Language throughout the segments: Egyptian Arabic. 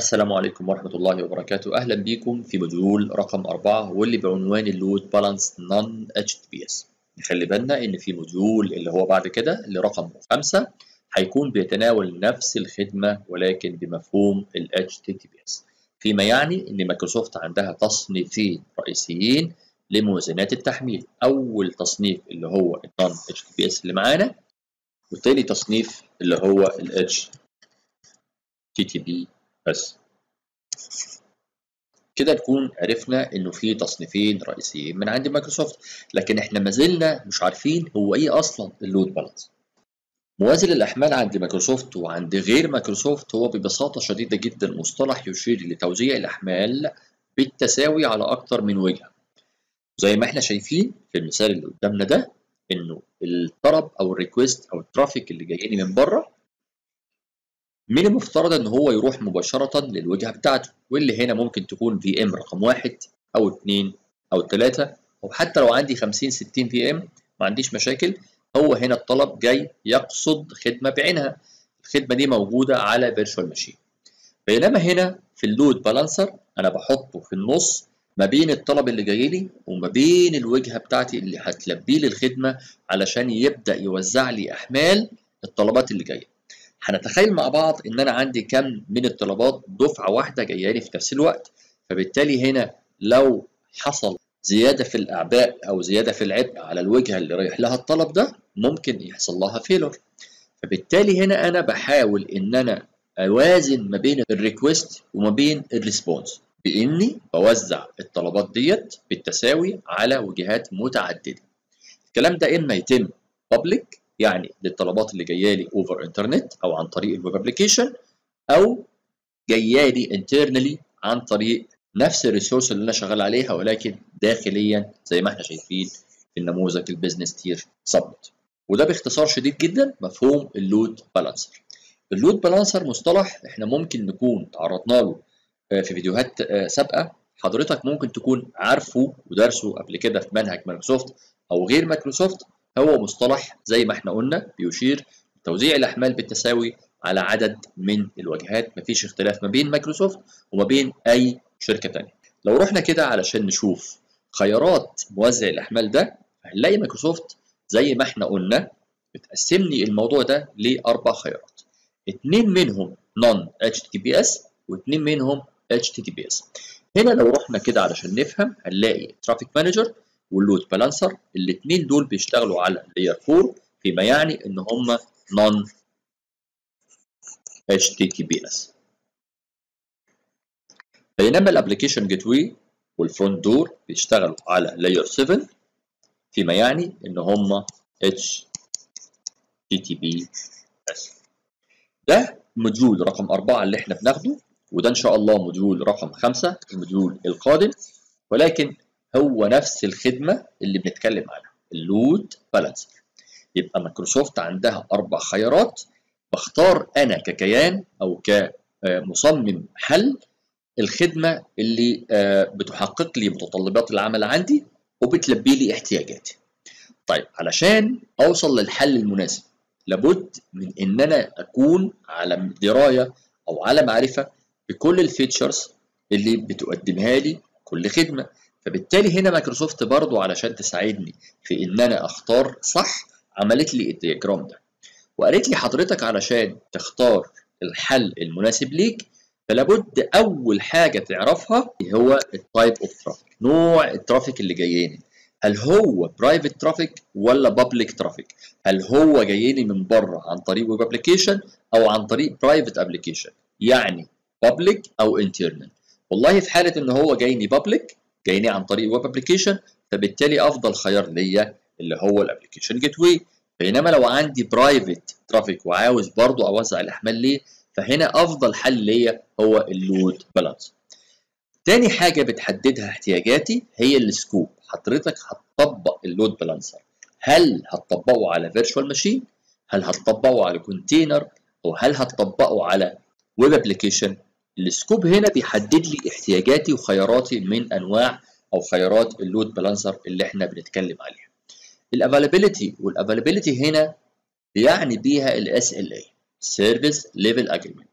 السلام عليكم ورحمة الله وبركاته أهلا بيكم في موديول رقم أربعة واللي بعنوان اللود بالانس نون اتش تي بي اس نخلي بالنا إن في موديول اللي هو بعد كده اللي رقم خمسة هيكون بيتناول نفس الخدمة ولكن بمفهوم ال HTTPS فيما يعني إن مايكروسوفت عندها تصنيفين رئيسيين لموازنات التحميل أول تصنيف اللي هو ال Non HTTPS اللي معانا وتاني تصنيف اللي هو ال HTTP بس كده نكون عرفنا انه في تصنيفين رئيسيين من عند مايكروسوفت لكن احنا ما زلنا مش عارفين هو ايه اصلا اللود بالانس موازن الاحمال عند مايكروسوفت وعند غير مايكروسوفت هو ببساطه شديده جدا مصطلح يشير لتوزيع الاحمال بالتساوي على اكتر من وجهه زي ما احنا شايفين في المثال اللي قدامنا ده انه الطلب او الريكوست او الترافيك اللي جايني من بره من المفترض ان هو يروح مباشرة للوجهة بتاعته واللي هنا ممكن تكون في ام رقم واحد او اتنين او تلاتة او حتى لو عندي خمسين ستين في ام ما عنديش مشاكل هو هنا الطلب جاي يقصد خدمة بعينها الخدمة دي موجودة على فيرتشوال ماشين بينما هنا في اللود بالانسر انا بحطه في النص ما بين الطلب اللي جاي لي وما بين الوجهة بتاعتي اللي هتلبي لي الخدمة علشان يبدأ يوزع لي احمال الطلبات اللي جايه هنتخيل مع بعض ان انا عندي كم من الطلبات دفعه واحده جايه لي في نفس الوقت فبالتالي هنا لو حصل زياده في الاعباء او زياده في العبء على الوجهه اللي رايح لها الطلب ده ممكن يحصل لها فيلر فبالتالي هنا انا بحاول ان انا اوازن ما بين الريكوست وما بين الريسبونس باني بوزع الطلبات ديت بالتساوي على وجهات متعدده الكلام ده اما يتم بابليك يعني للطلبات اللي جايه لي اوفر انترنت او عن طريق الويب ابلكيشن او جايه لي انترنالي عن طريق نفس الريسورس اللي انا شغال عليها ولكن داخليا زي ما احنا شايفين في النموذج البيزنس تير سبمت وده باختصار شديد جدا مفهوم اللود بالانسر اللود بالانسر مصطلح احنا ممكن نكون تعرضنا له في فيديوهات سابقه حضرتك ممكن تكون عارفه ودرسه قبل كده في منهج مايكروسوفت او غير مايكروسوفت هو مصطلح زي ما احنا قلنا بيشير لتوزيع الاحمال بالتساوي على عدد من الواجهات مفيش اختلاف ما بين مايكروسوفت وما بين اي شركه تانية لو رحنا كده علشان نشوف خيارات موزع الاحمال ده هنلاقي مايكروسوفت زي ما احنا قلنا بتقسم لي الموضوع ده لاربع خيارات اتنين منهم نون HTTPS واتنين منهم HTTPS هنا لو رحنا كده علشان نفهم هنلاقي ترافيك مانجر واللود بالانسر الاثنين دول بيشتغلوا على لاير 4 فيما يعني ان هم نون HTTPS بينما الابلكيشن جيت واي والفرونت دور بيشتغلوا على لاير 7 فيما يعني ان هم HTTPS ده موديول رقم 4 اللي احنا بناخده وده ان شاء الله موديول رقم 5 الموديول القادم ولكن هو نفس الخدمة اللي بنتكلم عنها اللود بالانسر يبقى مايكروسوفت عندها أربع خيارات بختار أنا ككيان أو كمصمم حل الخدمة اللي بتحقق لي متطلبات العمل عندي وبتلبي لي احتياجاتي طيب علشان أوصل للحل المناسب لابد من إن أنا أكون على دراية أو على معرفة بكل الفيتشرز اللي بتقدمها لي كل خدمة فبالتالي هنا مايكروسوفت برضو علشان تساعدني في ان انا اختار صح عملت لي الدياجرام ده وقالت لي حضرتك علشان تختار الحل المناسب ليك فلابد اول حاجه تعرفها هو التايب اوف ترافيك نوع الترافيك اللي جايني هل هو برايفت ترافيك ولا بابليك ترافيك هل هو جايني من بره عن طريق ويب ابلكيشن او عن طريق برايفت ابلكيشن يعني بابليك او انترنال والله في حاله ان هو جايني بابليك جايني عن طريق ويب ابلكيشن فبالتالي افضل خيار ليا اللي هو الابلكيشن جيت واي بينما لو عندي برايفت ترافيك وعاوز برضو اوزع الاحمال ليه فهنا افضل حل ليا هو اللود بالانس تاني حاجة بتحددها احتياجاتي هي السكوب حضرتك هتطبق اللود بالانسر هل هتطبقه على فيرتشوال ماشين هل هتطبقه على كونتينر او هل هتطبقه على ويب ابلكيشن السكوب هنا بيحدد لي احتياجاتي وخياراتي من انواع او خيارات اللود بالانسر اللي احنا بنتكلم عليها الافيلابيلتي والافيلابيلتي هنا بيعني بيها الاس ال اي سيرفيس ليفل اجريمنت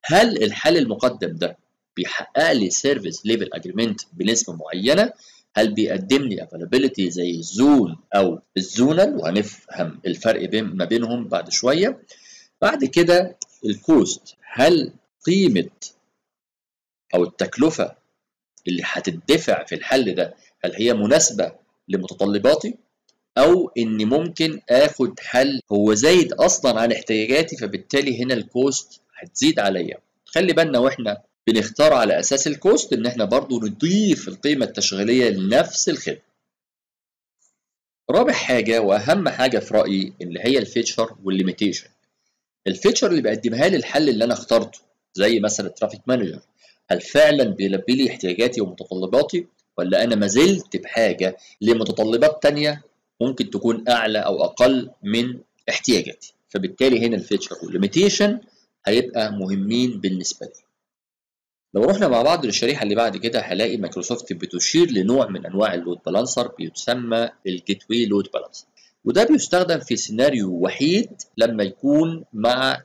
هل الحل المقدم ده بيحقق لي سيرفيس ليفل اجريمنت بنسبه معينه هل بيقدم لي افيلابيلتي زي الزون او الزونال وهنفهم الفرق بين ما بينهم بعد شويه بعد كده الكوست هل قيمه او التكلفه اللي هتدفع في الحل ده هل هي مناسبه لمتطلباتي او اني ممكن اخد حل هو زايد اصلا عن احتياجاتي فبالتالي هنا الكوست هتزيد عليا خلي بالنا واحنا بنختار على اساس الكوست ان احنا برضو نضيف القيمه التشغيليه لنفس الخدمه رابع حاجه واهم حاجه في رايي اللي هي الفيتشر والليميتيشن الفيتشر اللي بقدمها لي الحل اللي انا اخترته زي مثلا الترافيك مانجر هل فعلا بيلبي لي احتياجاتي ومتطلباتي ولا انا ما زلت بحاجه لمتطلبات تانية ممكن تكون اعلى او اقل من احتياجاتي فبالتالي هنا الفيتشر والليميتيشن هيبقى مهمين بالنسبه لي لو رحنا مع بعض للشريحه اللي بعد كده هلاقي مايكروسوفت بتشير لنوع من انواع اللود بالانسر بيسمى الجيت واي لود بالانسر وده بيستخدم في سيناريو وحيد لما يكون مع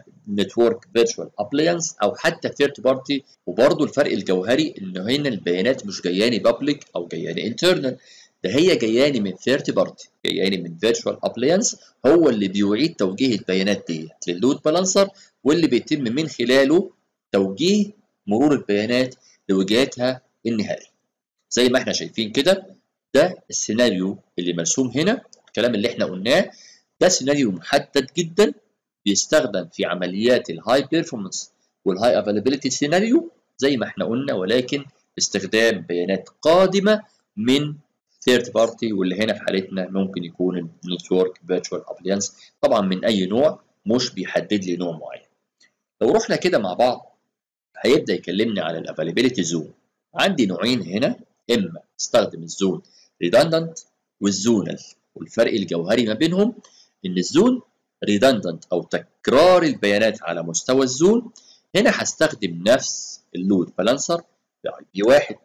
نتورك فيرتشوال ابلاينس او حتى ثيرد بارتي وبرضه الفرق الجوهري ان هنا البيانات مش جاياني بابليك او جاياني انترنال ده هي جاياني من ثيرد بارتي جاياني من فيرتشوال ابلاينس هو اللي بيعيد توجيه البيانات دي لللود بالانسر واللي بيتم من خلاله توجيه مرور البيانات لوجهاتها النهائيه زي ما احنا شايفين كده ده السيناريو اللي مرسوم هنا الكلام اللي احنا قلناه ده سيناريو محدد جدا بيستخدم في عمليات الهاي بيرفورمانس والهاي افيلابيلتي سيناريو زي ما احنا قلنا ولكن باستخدام بيانات قادمه من ثيرد بارتي واللي هنا في حالتنا ممكن يكون النتورك فيرتشوال ابليانس طبعا من اي نوع مش بيحدد لي نوع معين لو رحنا كده مع بعض هيبدا يكلمني على الافيلابيلتي زون عندي نوعين هنا اما استخدم الزون ريدندنت والزونال والفرق الجوهري ما بينهم ان الزون ريدندنت او تكرار البيانات على مستوى الزون هنا هستخدم نفس اللود بالانسر باي بي واحد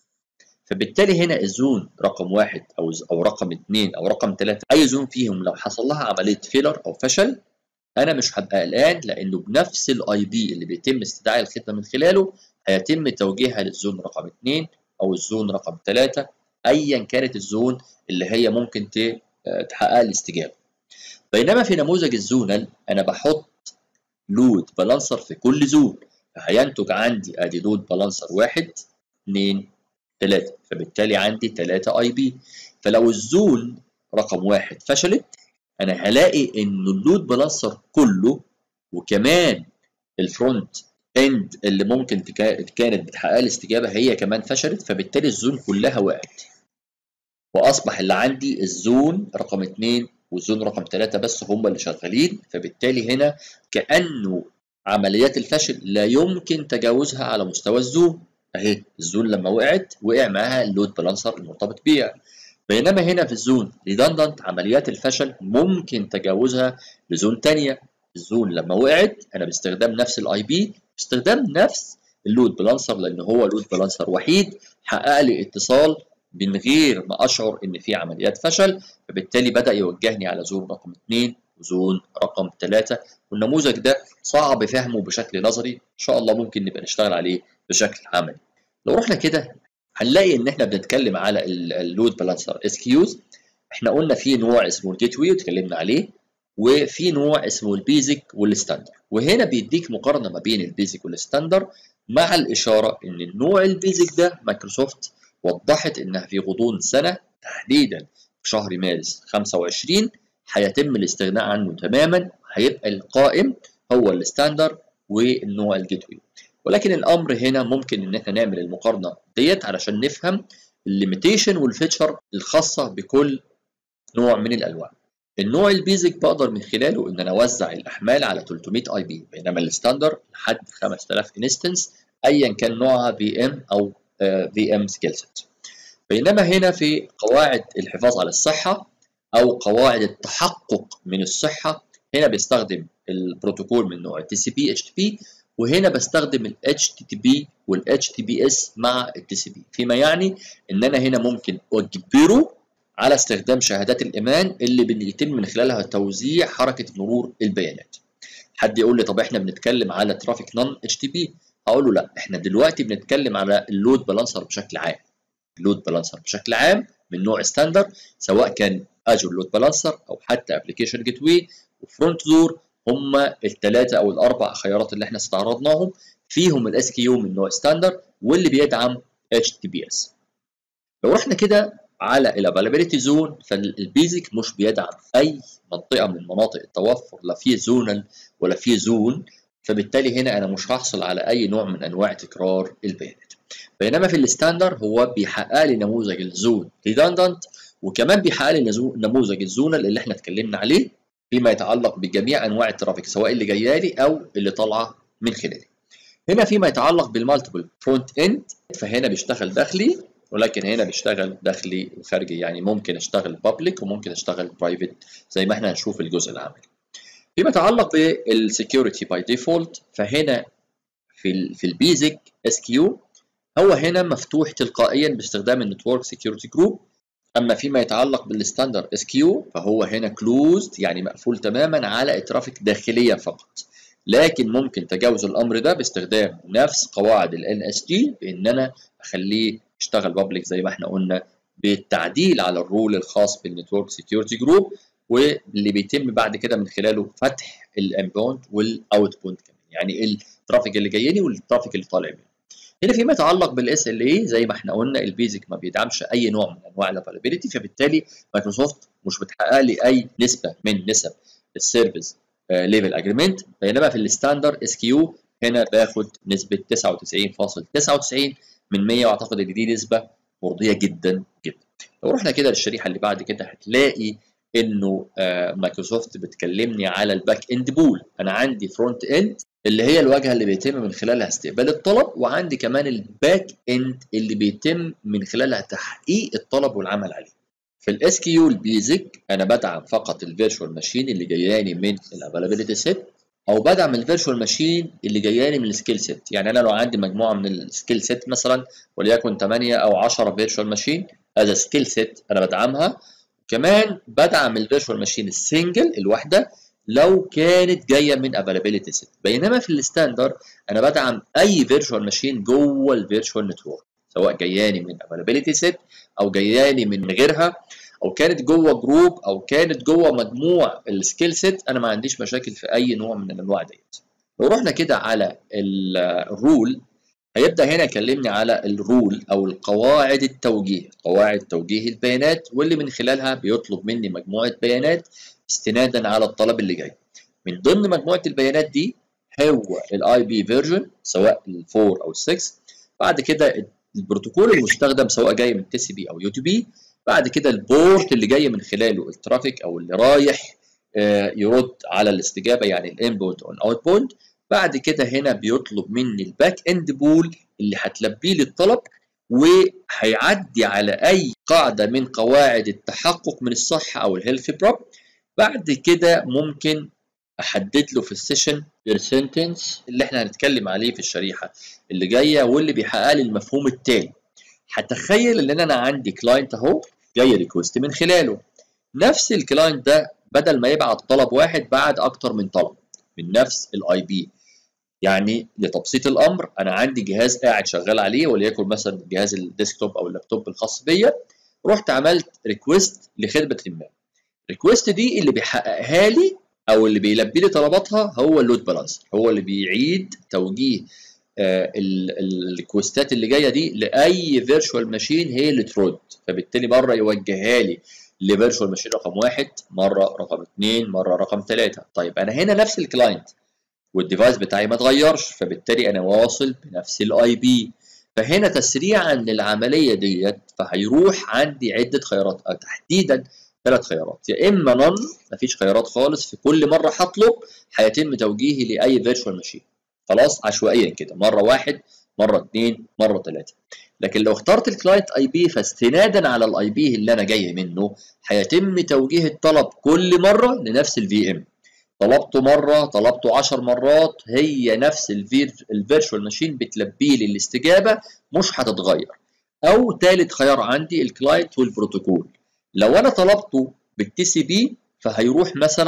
فبالتالي هنا الزون رقم واحد او او رقم اثنين او رقم ثلاثه اي زون فيهم لو حصل لها عمليه فيلر او فشل انا مش هبقى قلقان لانه بنفس الاي بي اللي بيتم استدعاء الخدمه من خلاله هيتم توجيهها للزون رقم اثنين او الزون رقم ثلاثه ايا كانت الزون اللي هي ممكن تحقق لي استجابه بينما في نموذج الزونال انا بحط لود بالانسر في كل زون فهينتج عندي ادي لود بالانسر واحد اثنين ثلاثة فبالتالي عندي ثلاثة اي بي فلو الزون رقم واحد فشلت انا هلاقي ان اللود بالانسر كله وكمان الفرونت اند اللي ممكن كانت بتحقق لي استجابه هي كمان فشلت فبالتالي الزون كلها وقعت واصبح اللي عندي الزون رقم 2 والزون رقم 3 بس هم اللي شغالين فبالتالي هنا كانه عمليات الفشل لا يمكن تجاوزها على مستوى الزون اهي الزون لما وقعت وقع معاها اللود بالانسر المرتبط بيها بينما هنا في الزون ريدندنت عمليات الفشل ممكن تجاوزها لزون ثانيه الزون لما وقعت انا باستخدام نفس الاي بي باستخدام نفس اللود بالانسر لان هو لود بالانسر وحيد حقق لي اتصال من غير ما اشعر ان في عمليات فشل فبالتالي بدا يوجهني على زون رقم 2 وزون رقم 3 والنموذج ده صعب فهمه بشكل نظري ان شاء الله ممكن نبقى نشتغل عليه بشكل عملي لو رحنا كده هنلاقي ان احنا بنتكلم على اللود بالانسر اس كيوز احنا قلنا في نوع اسمه الجيت واي واتكلمنا عليه وفي نوع اسمه البيزك والستاندر وهنا بيديك مقارنه ما بين البيزك والستاندر مع الاشاره ان النوع البيزك ده مايكروسوفت وضحت انها في غضون سنه تحديدا في شهر مارس 25 هيتم الاستغناء عنه تماما هيبقى القائم هو الستاندر والنوع الجيت واي ولكن الامر هنا ممكن ان احنا نعمل المقارنه ديت علشان نفهم الليميتيشن والفيتشر الخاصه بكل نوع من الالوان النوع البيزك بقدر من خلاله ان انا اوزع الاحمال على 300 اي بي بينما الستاندر لحد 5000 انستنس ايا كان نوعها في ام او في ام سكيل سيت بينما هنا في قواعد الحفاظ على الصحه او قواعد التحقق من الصحه هنا بيستخدم البروتوكول من نوع تي سي بي اتش تي بي وهنا بستخدم ال HTTP وال HTTPS مع ال TCP فيما يعني ان انا هنا ممكن اجبره على استخدام شهادات الامان اللي بيتم من خلالها توزيع حركه مرور البيانات حد يقول لي طب احنا بنتكلم على ترافيك نون اتش تي بي هقول له لا احنا دلوقتي بنتكلم على اللود بالانسر بشكل عام اللود بالانسر بشكل عام من نوع ستاندرد سواء كان اجور لود بالانسر او حتى ابلكيشن جيت واي وفرونت دور هم الثلاثه او الاربع خيارات اللي احنا استعرضناهم فيهم الاس كيو من نوع ستاندرد واللي بيدعم اتش تي بي اس لو رحنا كده على الافيلابيلتي زون فالبيزك مش بيدعم اي منطقه من مناطق التوفر لا في زونال ولا في زون فبالتالي هنا انا مش هحصل على اي نوع من انواع تكرار البيانات بينما في الستاندر هو بيحقق لي نموذج الزون ريدندنت وكمان بيحقق لي نموذج الزونال اللي احنا اتكلمنا عليه فيما يتعلق بجميع انواع الترافيك سواء اللي جايه لي او اللي طالعه من خلالي هنا فيما يتعلق بالمالتيبل فرونت اند فهنا بيشتغل داخلي ولكن هنا بيشتغل داخلي وخارجي يعني ممكن اشتغل بابليك وممكن اشتغل برايفت زي ما احنا هنشوف الجزء العملي فيما يتعلق بالسكيورتي باي ديفولت فهنا في ال في البيزك اس كيو هو هنا مفتوح تلقائيا باستخدام النتورك سكيورتي جروب اما فيما يتعلق بالستاندرد اس كيو فهو هنا كلوزد يعني مقفول تماما على الترافيك داخليا فقط لكن ممكن تجاوز الامر ده باستخدام نفس قواعد ال NSG بان انا اخليه يشتغل بابليك زي ما احنا قلنا بالتعديل على الرول الخاص بالنتورك سكيورتي جروب واللي بيتم بعد كده من خلاله فتح الانباوند والاوت بوينت كمان يعني الترافيك اللي جاي لي والترافيك اللي طالع مني هنا فيما يتعلق بالاس ال اي زي ما احنا قلنا البيزك ما بيدعمش اي نوع من انواع الافيلابيلتي فبالتالي مايكروسوفت مش بتحقق لي اي نسبه من نسب السيرفيس ليفل اجريمنت بينما في الستاندرد اس كيو هنا باخد نسبه 99.99 من 100 واعتقد ان دي نسبه مرضيه جدا جدا لو رحنا كده للشريحه اللي بعد كده هتلاقي انه مايكروسوفت بتكلمني على الباك اند بول انا عندي فرونت اند اللي هي الواجهه اللي بيتم من خلالها استقبال الطلب وعندي كمان الباك اند اللي بيتم من خلالها تحقيق الطلب والعمل عليه في الاس كيو البيزك انا بدعم فقط الفيرتشوال ماشين اللي جاياني من الافيلابيلتي سيت او بدعم الفيرتشوال ماشين اللي جاياني من السكيل سيت يعني انا لو عندي مجموعه من السكيل سيت مثلا وليكن 8 او 10 فيرتشوال ماشين هذا سكيل سيت انا بدعمها كمان بدعم الفيرتشوال ماشين السنجل الواحده لو كانت جايه من افيلابيلتي سيت بينما في الستاندرد انا بدعم اي فيرتشوال ماشين جوه الفيرتشوال نتورك سواء جاياني من افيلابيلتي سيت او جاياني من غيرها او كانت جوه جروب او كانت جوه مجموع السكيل سيت انا ما عنديش مشاكل في اي نوع من الانواع ديت لو رحنا كده على الرول هيبدا هنا يكلمني على الرول او القواعد التوجيه قواعد توجيه البيانات واللي من خلالها بيطلب مني مجموعه بيانات استنادا على الطلب اللي جاي من ضمن مجموعه البيانات دي هو الاي بي فيرجن سواء ال4 او ال6 بعد كده البروتوكول المستخدم سواء جاي من تي سي بي او يو تي بي بعد كده البورت اللي جاي من خلاله الترافيك او اللي رايح يرد على الاستجابه يعني الانبوت والاوتبوت بعد كده هنا بيطلب مني الباك اند بول اللي هتلبي لي الطلب وهيعدي على اي قاعده من قواعد التحقق من الصحه او الهيلث بروب بعد كده ممكن احدد له في السيشن السنتنس اللي احنا هنتكلم عليه في الشريحه اللي جايه واللي بيحقق لي المفهوم التالي هتخيل ان انا عندي كلاينت اهو جاي ريكوست من خلاله نفس الكلاينت ده بدل ما يبعت طلب واحد بعد اكتر من طلب من نفس الاي بي يعني لتبسيط الامر انا عندي جهاز قاعد شغال عليه وليكن مثلا جهاز الديسكتوب او اللابتوب الخاص بيا رحت عملت ريكوست لخدمه ما الريكوست دي اللي بيحققها لي او اللي بيلبي لي طلباتها هو اللود بالانسر هو اللي بيعيد توجيه آه الريكوستات اللي جايه دي لاي فيرتشوال ماشين هي اللي ترد فبالتالي مره يوجهها لي لفيرتشوال ماشين رقم واحد مره رقم اثنين مره رقم ثلاثه طيب انا هنا نفس الكلاينت والديفايس بتاعي ما اتغيرش فبالتالي انا واصل بنفس الاي بي فهنا تسريعا للعمليه ديت فهيروح عندي عده خيارات أو تحديدا ثلاث خيارات يا اما نون مفيش خيارات خالص في كل مره هطلب هيتم توجيهي لاي فيرتشوال ماشين خلاص عشوائيا كده مره واحد مره اثنين مره ثلاثه لكن لو اخترت الكلاينت اي بي فاستنادا على الاي بي اللي انا جاي منه هيتم توجيه الطلب كل مره لنفس الفي ام طلبته مره طلبته 10 مرات هي نفس الفيرتشوال ماشين بتلبي لي الاستجابه مش هتتغير او ثالث خيار عندي الكلاينت والبروتوكول لو انا طلبته بالتي سي بي فهيروح مثلا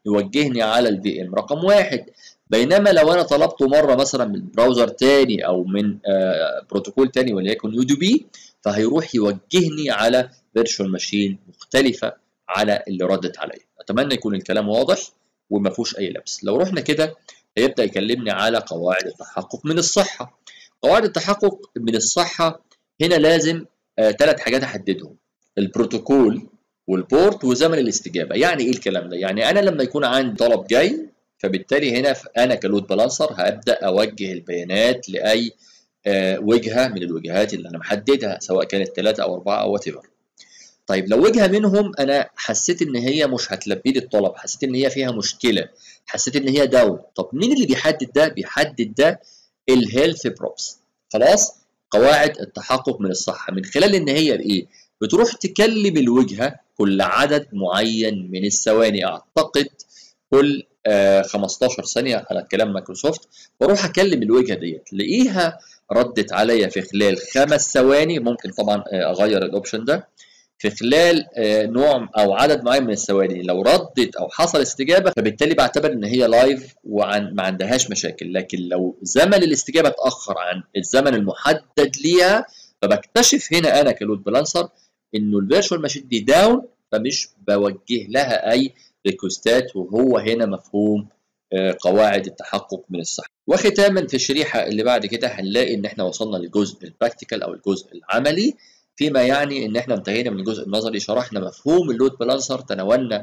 يوجهني على الفي ام رقم واحد بينما لو انا طلبته مره مثلا من براوزر تاني او من آه بروتوكول تاني وليكن يو دي بي فهيروح يوجهني على فيرتشوال ماشين مختلفه على اللي ردت عليا اتمنى يكون الكلام واضح وما فيهوش اي لبس لو رحنا كده هيبدا يكلمني على قواعد التحقق من الصحه قواعد التحقق من الصحه هنا لازم ثلاث آه حاجات احددهم البروتوكول والبورت وزمن الاستجابه يعني ايه الكلام ده يعني انا لما يكون عندي طلب جاي فبالتالي هنا انا كلود بالانسر هبدا اوجه البيانات لاي آه وجهه من الوجهات اللي انا محددها سواء كانت ثلاثه او اربعه او وات طيب لو وجهه منهم انا حسيت ان هي مش هتلبي لي الطلب حسيت ان هي فيها مشكله حسيت ان هي داون طب مين اللي بيحدد ده بيحدد ده الهيلث بروبس خلاص قواعد التحقق من الصحه من خلال ان هي بايه بتروح تكلم الوجهه كل عدد معين من الثواني اعتقد كل آه 15 ثانيه على كلام مايكروسوفت بروح اكلم الوجهه ديت تلاقيها ردت عليا في خلال خمس ثواني ممكن طبعا اغير الاوبشن ده في خلال نوع او عدد معين من الثواني لو ردت او حصل استجابه فبالتالي بعتبر ان هي لايف وما عندهاش مشاكل لكن لو زمن الاستجابه اتاخر عن الزمن المحدد ليها فبكتشف هنا انا كلود بالانسر انه الفيرشوال ماشين دي داون فمش بوجه لها اي ريكوستات وهو هنا مفهوم قواعد التحقق من الصحه وختاما في الشريحه اللي بعد كده هنلاقي ان احنا وصلنا للجزء البراكتيكال او الجزء العملي فيما يعني ان احنا انتهينا من الجزء النظري شرحنا مفهوم اللود بالانسر تناولنا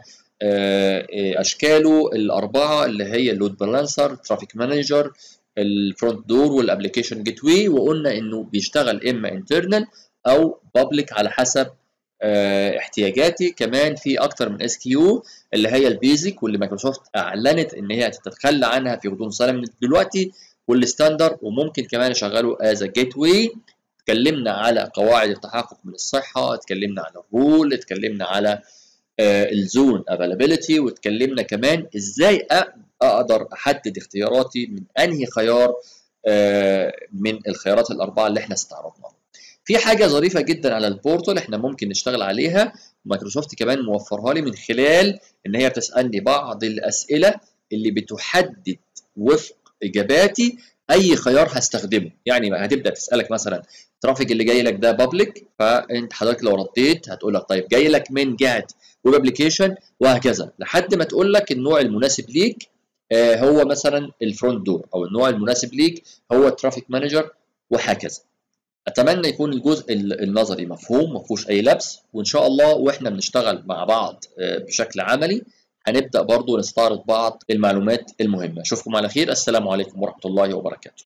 اشكاله الاربعه اللي هي اللود بالانسر ترافيك مانجر الفرونت دور والابلكيشن جيت واي وقلنا انه بيشتغل اما انترنال او بابليك على حسب احتياجاتي كمان في اكتر من اس كيو اللي هي البيزك واللي مايكروسوفت اعلنت ان هي هتتخلى عنها في غضون سنه من دلوقتي والستاندر وممكن كمان يشغلوا از جيت واي اتكلمنا على قواعد التحقق من الصحه اتكلمنا على الرول اتكلمنا على آه الزون افيلابيلتي واتكلمنا كمان ازاي اقدر احدد اختياراتي من انهي خيار آه من الخيارات الاربعه اللي احنا استعرضناها في حاجه ظريفه جدا على البورتال احنا ممكن نشتغل عليها مايكروسوفت كمان موفرها لي من خلال ان هي بتسالني بعض الاسئله اللي بتحدد وفق اجاباتي اي خيار هستخدمه يعني هتبدا تسالك مثلا الترافيك اللي جاي لك ده بابليك فانت حضرتك لو رديت هتقول لك طيب جاي لك من جهه ويب ابلكيشن وهكذا لحد ما تقول لك النوع المناسب ليك آه هو مثلا الفرونت دور او النوع المناسب ليك هو الترافيك مانجر وهكذا اتمنى يكون الجزء النظري مفهوم ما فيهوش اي لبس وان شاء الله واحنا بنشتغل مع بعض آه بشكل عملي هنبدا برضو نستعرض بعض المعلومات المهمه اشوفكم على خير السلام عليكم ورحمه الله وبركاته